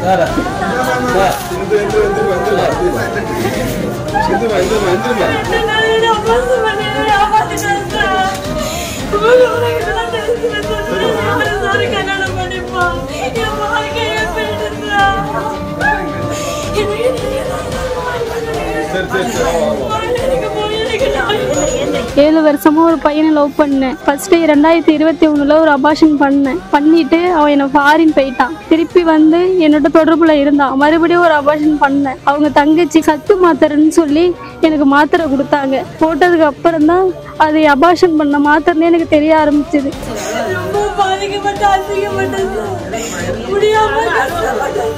ஏழு வருஷமா ஒரு பையனை லவ் பண்ணேன் ஃபர்ஸ்ட் ரெண்டாயிரத்தி இருபத்தி ஒண்ணுல ஒரு அபாஷன் பண்ணேன் பண்ணிட்டு அவன் என்னை ஃபாரின் போயிட்டான் திருப்பி வந்து என்னோட தொடர்புல இருந்தான் மறுபடியும் ஒரு அபாஷன் பண்ணேன் அவங்க தங்கச்சி சத்து மாத்திரைன்னு சொல்லி எனக்கு மாத்திரை கொடுத்தாங்க போட்டதுக்கு அப்புறம் தான் அது அபாஷன் பண்ண மாத்திரைன்னு எனக்கு தெரிய ஆரம்பிச்சது ரொம்ப பாதிக்கப்பட்ட அசிங்கப்பட்டது முடியாம கஷ்டப்பட்டது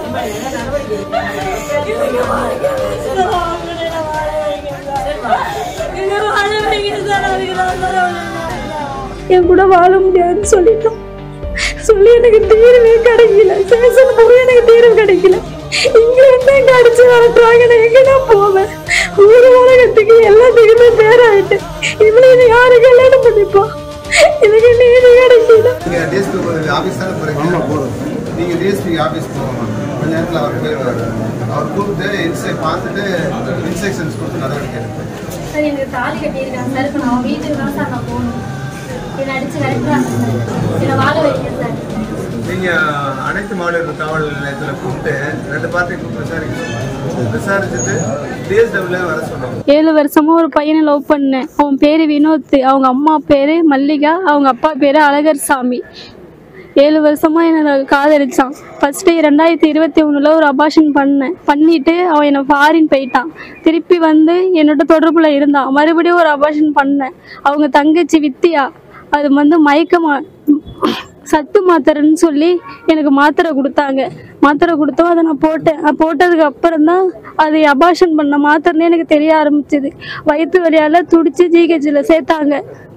எனக்கு வாழ்க்கை சார் அவங்கள வாழ வைங்க சார் என்ன வாழ வைங்க சார் அதுக்கு நான் சார் என் கூட வாழ முடியாதுன்னு சொல்லிட்டான் சொல்லி எனக்கு தீர்வே கிடைக்கல சேசன் போய் எனக்கு தீர்வு கிடைக்கல இங்க வந்து எங்க அடிச்சு வளர்த்துறாங்க நான் எங்க நான் போவேன் ஊர் உலகத்துக்கு எல்லாத்துக்குமே பேராயிட்டு இவனை இது யாரு கல்யாணம் பண்ணிப்பா எனக்கு நீதி கிடைக்கல நீங்க டிஎஸ்பி ஆஃபீஸ் தானே போறீங்க நீங்க டிஎஸ்பி ஆஃபீஸ் போகணும் கொஞ்ச நேரத்தில் அவர் போயிடுவாரு அவர் கூப்பிட்டு இன்சை பார்த்துட்டு இன்ஸ்ட்ரக்ஷன்ஸ் கொடுத்து நடவடிக்கை எடுப்பாரு சார் எனக்கு தாலி கட்டியிருக்காங்க சார் இப்போ நான் வீட்டுக்கு தான் சார் நான் போகணும் என்னை அடிச்சு விரட்டுறாங்க சார் என்னை வாழ வைக்க சார் நீங்க அனைத்து மாவட்ட காவல் நிலையத்தில் கூப்பிட்டு ரெண்டு பார்ட்டி கூப்பிட்டு விசாரிக்கணும் விசாரிச்சுட்டு டிஎஸ்டபிள்யூ வர சொன்னாங்க ஏழு வருஷமா ஒரு பையனை லவ் பண்ணேன் அவன் பேரு வினோத் அவங்க அம்மா பேரு மல்லிகா அவங்க அப்பா பேரு அழகர் சாமி ஏழு வருஷமா என்னை காதலிச்சான் ஃபர்ஸ்ட் ரெண்டாயிரத்தி இருபத்தி ஒண்ணுல ஒரு அபாஷன் பண்ணேன் பண்ணிட்டு அவன் என்னை ஃபாரின் போயிட்டான் திருப்பி வந்து என்னோட தொடர்புல இருந்தான் மறுபடியும் ஒரு அபாஷன் பண்ணேன் அவங்க தங்கச்சி வித்தியா அது வந்து மயக்கமா சத்து மாத்திரைன்னு சொல்லி எனக்கு மாத்திரை கொடுத்தாங்க மாத்திரை கொடுத்தோம் அதை நான் போட்டேன் அது போட்டதுக்கு அப்புறம் தான் அது அபாஷன் பண்ண மாத்திரைன்னு எனக்கு தெரிய ஆரம்பிச்சது வயிற்று வலியால் துடிச்சு ஜிஹெச்சில் சேர்த்தாங்க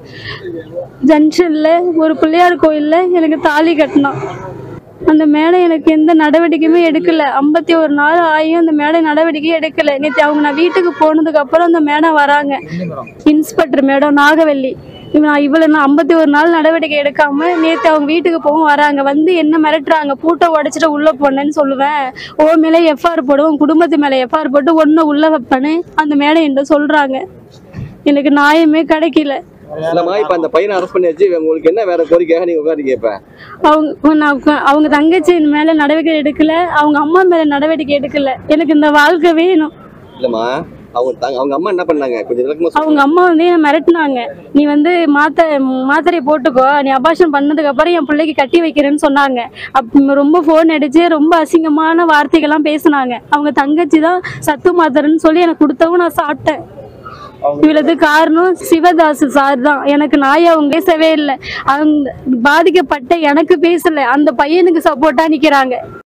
ஜங்ஷனில் ஒரு பிள்ளையார் கோயிலில் எனக்கு தாலி கட்டினான் அந்த மேடை எனக்கு எந்த நடவடிக்கையுமே எடுக்கல ஐம்பத்தி ஒரு நாள் ஆகியும் அந்த மேடை நடவடிக்கை எடுக்கல நேற்று அவங்க நான் வீட்டுக்கு போனதுக்கு அப்புறம் அந்த மேடம் வராங்க இன்ஸ்பெக்டர் மேடம் நாகவல்லி இவன் இவ்வளவு நான் ஐம்பத்தி ஒரு நாள் நடவடிக்கை எடுக்காம நேற்று அவங்க வீட்டுக்கு போகவும் வராங்க வந்து என்ன மிரட்டுறாங்க பூட்டை உடைச்சிட்டு உள்ள போனேன்னு சொல்லுவேன் ஓ மேலே எஃப்ஆர் போடுவோம் உன் குடும்பத்து மேலே எஃப்ஆர் போட்டு ஒன்று உள்ள வைப்பேன்னு அந்த மேடம் என்கிட்ட சொல்றாங்க எனக்கு நியாயமே கிடைக்கல இல்லம்மா இப்ப அந்த பையனை அரெஸ்ட் பண்ணியாச்சு உங்களுக்கு என்ன வேற கோரிக்கையாக நீங்க உட்காந்து கேட்ப அவங்க நான் உக்க- அவங்க தங்கச்சி மேல நடவடிக்கை எடுக்கல அவங்க அம்மா மேல நடவடிக்கை எடுக்கல எனக்கு இந்த வாழ்க்கை வேணும் இல்லம்மா அவங்க தங்க- அவங்க அம்மா என்ன பண்ணாங்க கொஞ்சம் விளக்கமா சொல்லுங்க. அவங்க அம்மா வந்து என்ன மிரட்டினாங்க நீ வந்து மாத்த மாத்திரையை போட்டுக்கோ நீ அபாஷன் பண்ணதுக்கு அப்புறம் என் பிள்ளைக்கு கட்டி வைக்கிறேன்னு சொன்னாங்க அப்ப ரொம்ப ஃபோன் அடிச்சு ரொம்ப அசிங்கமான வார்த்தைகள்லாம் பேசுனாங்க அவங்க தங்கச்சி தான் சத்து மாத்திரைன்னு சொல்லி எனக்கு கொடுத்தவங்க நான் சாப்பிட்டேன் இவ்வளவு காரணம் சிவதாஸ் சார் தான் எனக்கு நாய் அவங்க பேசவே இல்லை அந்த பாதிக்கப்பட்ட எனக்கு பேசல அந்த பையனுக்கு சப்போர்ட்டா நிக்கிறாங்க